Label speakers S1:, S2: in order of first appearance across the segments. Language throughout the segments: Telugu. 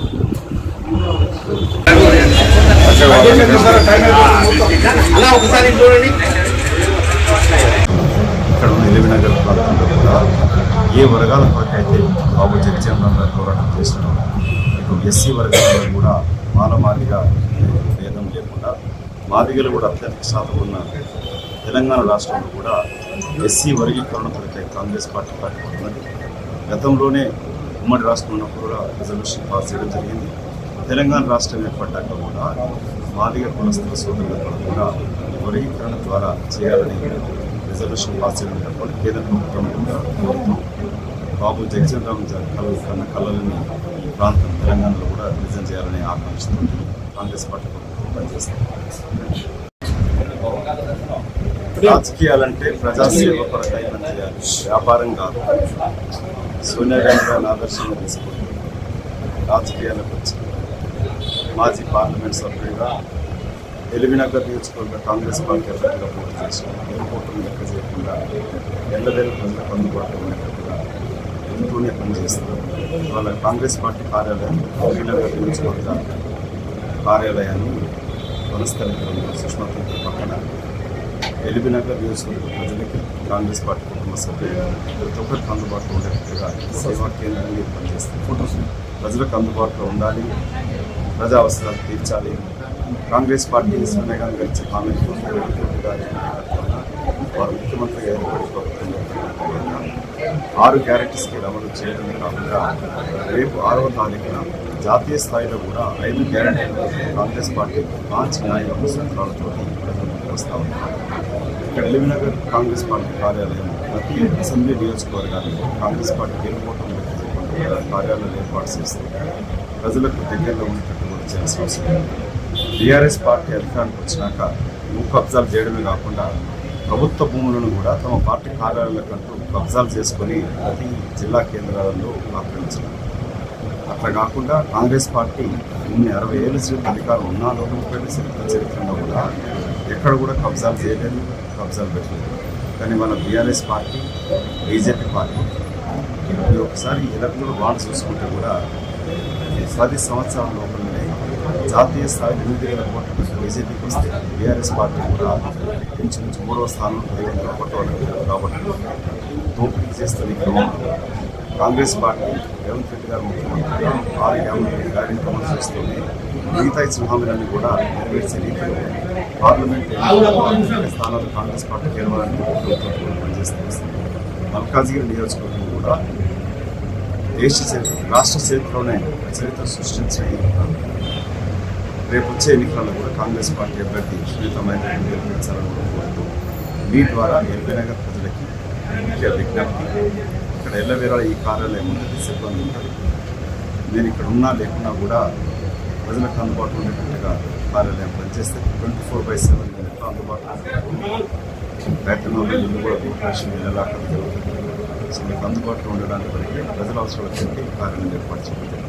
S1: అలా ఒకసారి చూడండి
S2: ఇక్కడ ఉన్న ఎలిమినగర్ ప్రాంతంలో కూడా ఏ వర్గాల కొరకైతే బాబు జగజీవన్ గారు పోరాటం చేసినారో ఇప్పుడు ఎస్సీ వర్గాలలో కూడా మాలమాదిగా భేదం లేకుండా మాదిగలు కూడా అత్యధిక శాతం ఉన్న తెలంగాణ రాష్ట్రంలో కూడా ఎస్సీ వర్గీకరణ కొరకై కాంగ్రెస్ పార్టీ పాటుపడుతున్నది గతంలోనే ఉమ్మడి రాష్ట్రం ఉన్నప్పుడు కూడా రిజర్వేషన్ పాస్ చేయడం జరిగింది తెలంగాణ రాష్ట్రం ఏర్పడ్డాక కూడా మాదిగ కులస్తుల సోదరులకు కూడా వర్గీకరణ ద్వారా చేయాలని రిజర్వేషన్ పాస్ చేయడం తప్పని కేంద్ర ప్రభుత్వం కూడా కోరుతూ బాబు జగజీవన్ రామ్ కళలు కన్న కళలని ఈ ప్రాంతం తెలంగాణలో కూడా నిజం చేయాలనే ఆకాంక్షతో కాంగ్రెస్ పార్టీ ప్రభుత్వం పనిచేస్తుంది రాజకీయాలంటే ప్రజాసేవ కొరకై పనిచేయాలి వ్యాపారం కాదు సోనియా గాంధీ గారిని ఆదర్శంగా తీసుకుంటూ రాజకీయాలకు వచ్చి మాజీ పార్లమెంట్ సభ్యుడిగా ఎలిమినగర్ నియోజకవర్గ కాంగ్రెస్ పార్టీ అభ్యర్థిగా పోటీ చేసి ఎన్నుకోవటం లెక్క చేయకుండా ఎండవేల ప్రజలకు అందుబాటులో ఉండేటట్టుగా ఎంతూనే పనిచేస్తారు వాళ్ళ కాంగ్రెస్ పార్టీ కార్యాలయం ఎలిమినగర్ నియోజకవర్గ కార్యాలయాన్ని వనస్థలిపురంలో సుష్మతి పక్కన ఎలిమినగర్ నియోజకవర్గ ప్రజలకి కాంగ్రెస్ పార్టీ కుటుంబ సభ్యులు ప్రతి ఒక్కరికి అందుబాటులో ఉండేటట్టుగా సేవా కేంద్రంగా పనిచేస్తారు ప్రజలకు అందుబాటులో ఉండాలి ప్రజా అవసరాలు తీర్చాలి కాంగ్రెస్ పార్టీ సోనియా గాంధీ గారు ఇచ్చే హామీలు పూర్తిగా వారు ముఖ్యమంత్రిగా ఏర్పడి ప్రభుత్వం ఏర్పడిన ఆరు గ్యారెంటీస్కి అమలు చేయడమే కాకుండా రేపు ఆరవ తారీఖున జాతీయ స్థాయిలో కూడా ఐదు గ్యారెంటీలు కాంగ్రెస్ పార్టీ పాంచ్ న్యాయ సూత్రాలతో ప్రజలకు వస్తూ ఉన్నారు ఇక్కడ ఎలిమినగర్ కాంగ్రెస్ పార్టీ కార్యాలయం ప్రతి అసెంబ్లీ నియోజకవర్గానికి కాంగ్రెస్ పార్టీ గెలుపోవటం లెక్క చేయకుండా కార్యాలయాలు ఏర్పాటు చేస్తూ ప్రజలకు దగ్గరలో ఉండేటట్టు కూడా చేయాల్సిన అవసరం ఉంది. టీఆర్ఎస్ పార్టీ అధికారానికి వచ్చినాక భూ కబ్జాలు చేయడమే కాకుండా ప్రభుత్వ భూములను కూడా తమ పార్టీ కార్యాలయాలకంటూ కబ్జాలు చేసుకొని ప్రతి జిల్లా కేంద్రాలలో ఆక్రమించారు అట్లా కాకుండా కాంగ్రెస్ పార్టీ ఇన్ని అరవై ఏళ్ళ చరిత్ర అధికారం ఉన్నా నూట ముప్పై ఏళ్ళ చరిత్ర చరిత్రలో కూడా ఎక్కడ కూడా కబ్జాలు చేయలేదు కబ్జాలు పెట్టలేదు కానీ మన బీఆర్ఎస్ పార్టీ బీజేపీ పార్టీ ఈ ఒకసారి ఎలక్ట్రల్ బాండ్ చూసుకుంటే కూడా ఈ పది సంవత్సరాల లోపలనే జాతీయ స్థాయి ఎనిమిది వేల కోట్ల బీజేపీకి వస్తే బీఆర్ఎస్ పార్టీ కూడా ఇంచుమించు మూడవ స్థానం పది వందల కోట్ల కాబట్టి దోపిడీ చేస్తున్న ఈ క్రమంలో కాంగ్రెస్ పార్టీ రేవంత్ రెడ్డి గారు ముఖ్యమంత్రిగా ఆరు యాభై కార్యక్రమాలు చేస్తుంది మిగతా ఇచ్చిన హామీలన్నీ కూడా నెరవేర్చే రీతిలో పార్లమెంట్ ఎన్నికల స్థానాలు కాంగ్రెస్ పార్టీ గెలవాలని ప్రభుత్వం పనిచేస్తుంది మల్కాజ్గిరి నియోజకవర్గం కూడా దేశ చరిత్ర రాష్ట్ర చరిత్రలోనే చరిత్ర సృష్టించిన ఈ ప్రాంతం. రేపు వచ్చే ఎన్నికల్లో కూడా కాంగ్రెస్ పార్టీ అభ్యర్థి సునీతమైన గెలిపించాలని కూడా కోరుతూ మీ ద్వారా ఎల్బీనగర్ ప్రజలకి ముఖ్య విజ్ఞప్తి ఇక్కడ ఎల్లవేళ ఈ కార్యాలయం ఉంటుంది సిబ్బంది ఉంటుంది నేను ఇక్కడ ఉన్నా లేకున్నా కూడా ప్రజలకు అందుబాటులో ఉండేటట్టుగా కార్యాలయం పనిచేస్తే ట్వంటీ ఫోర్ బై సెవెన్ మినిట్లో అందుబాటులో ఉంటుంది వేతనంలో ఇల్లు కూడా రూపరేషన్ నెలలా జరుగుతుంది సో మీకు అందుబాటులో ఉండడానికి వరకు ప్రజల అవసరాలు చెప్పి కార్యాలయం ఏర్పాటు చేయడం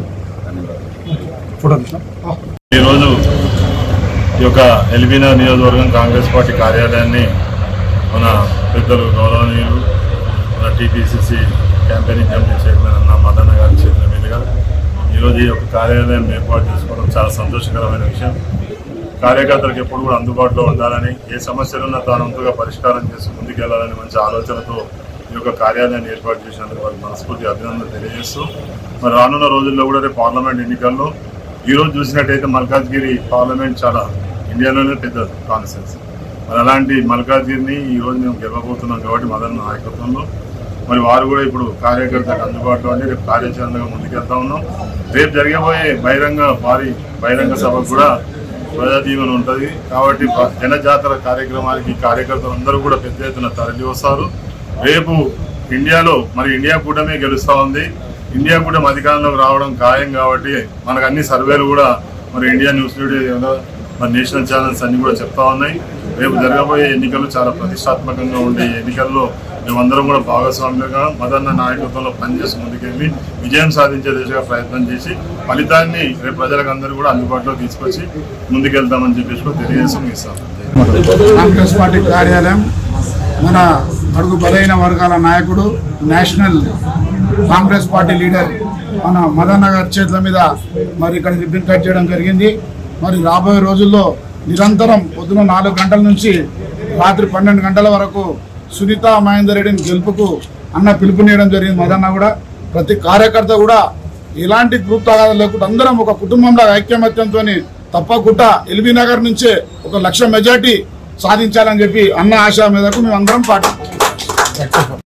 S2: ధన్యవాదాలు
S3: ఈరోజు ఈ యొక్క ఎల్బీనా నియోజకవర్గం కాంగ్రెస్ పార్టీ కార్యాలయాన్ని మన పెద్దలు గౌరవనీయులు మన టీపీసీసీ క్యాంపెయినింగ్ కమిటీ చైర్మన్ అన్న మదన్న గారి చేతుల మీదుగా ఈరోజు ఈ యొక్క కార్యాలయం ఏర్పాటు చేసుకోవడం చాలా సంతోషకరమైన విషయం కార్యకర్తలకు ఎప్పుడు కూడా అందుబాటులో ఉండాలని ఏ సమస్యలున్నా తాను వంతుగా పరిష్కారం చేసి ముందుకెళ్లాలని మంచి ఆలోచనతో ఈ యొక్క కార్యాలయాన్ని ఏర్పాటు చేసినందుకు వారికి మనస్ఫూర్తి అభినందనలు తెలియజేస్తూ మరి రానున్న రోజుల్లో కూడా రేపు పార్లమెంట్ ఎన్నికల్లో ఈ రోజు చూసినట్టయితే మల్కాజ్గిరి పార్లమెంట్ చాలా ఇండియాలోనే పెద్ద కాన్స్టిట్యూన్సీ మరి అలాంటి మల్కాజ్గిరిని ఈ రోజు మేము గెలవబోతున్నాం కాబట్టి మదన్ నాయకత్వంలో మరి వారు కూడా ఇప్పుడు కార్యకర్తలకు అందుబాటులో ఉండి రేపు కార్యాచరణగా ముందుకెళ్తా ఉన్నాం రేపు జరగబోయే బహిరంగ భారీ బహిరంగ సభకు కూడా ప్రజాదీవన ఉంటుంది కాబట్టి ప- జనజాతర కార్యక్రమానికి కార్యకర్తలు అందరూ కూడా పెద్ద ఎత్తున తరలి వస్తారు రేపు ఇండియాలో మరి ఇండియా కూటమే గెలుస్తూ ఉంది ఇండియా కూటమి అధికారంలోకి రావడం ఖాయం కాబట్టి మనకు అన్ని సర్వేలు కూడా మరి ఇండియా న్యూస్ టుడే మరి నేషనల్ ఛానల్స్ అన్ని కూడా చెప్తా ఉన్నాయి రేపు జరగబోయే ఎన్నికలు చాలా ప్రతిష్టాత్మకంగా ఉండే ఈ ఎన్నికల్లో మేమందరం కూడా భాగస్వాములుగా మదన్న నాయకత్వంలో పనిచేసి ముందుకెళ్ళి విజయం సాధించే దిశగా ప్రయత్నం చేసి ఫలితాన్ని రేపు ప్రజలకు అందరూ కూడా అందుబాటులో తీసుకొచ్చి ముందుకెళ్తామని చెప్పేసి కూడా తెలియజేసి ముగిస్తాం
S4: కాంగ్రెస్ పార్టీ కార్యాలయం మన అడుగు బలైన వర్గాల నాయకుడు నేషనల్ కాంగ్రెస్ పార్టీ లీడర్ మన మదన్న గారి చేతుల మీద మరి ఇక్కడ రిబ్బన్ కట్ చేయడం జరిగింది మరి రాబోయే రోజుల్లో నిరంతరం పొద్దున నాలుగు గంటల నుంచి రాత్రి పన్నెండు గంటల వరకు సునీత మహేందర్ రెడ్డిని గెలుపుకు అన్న పిలుపునియడం జరిగింది మదన్న కూడా ప్రతి కార్యకర్త కూడా ఎలాంటి గ్రూప్ తగాదాలు లేకుండా అందరం ఒక కుటుంబంలో ఐక్యమత్యంతో తప్పకుండా ఎల్బీ నగర్ నుంచే ఒక లక్ష మెజార్టీ సాధించాలని చెప్పి అన్న ఆశ మీదకు మేము అందరం పాటిస్తాం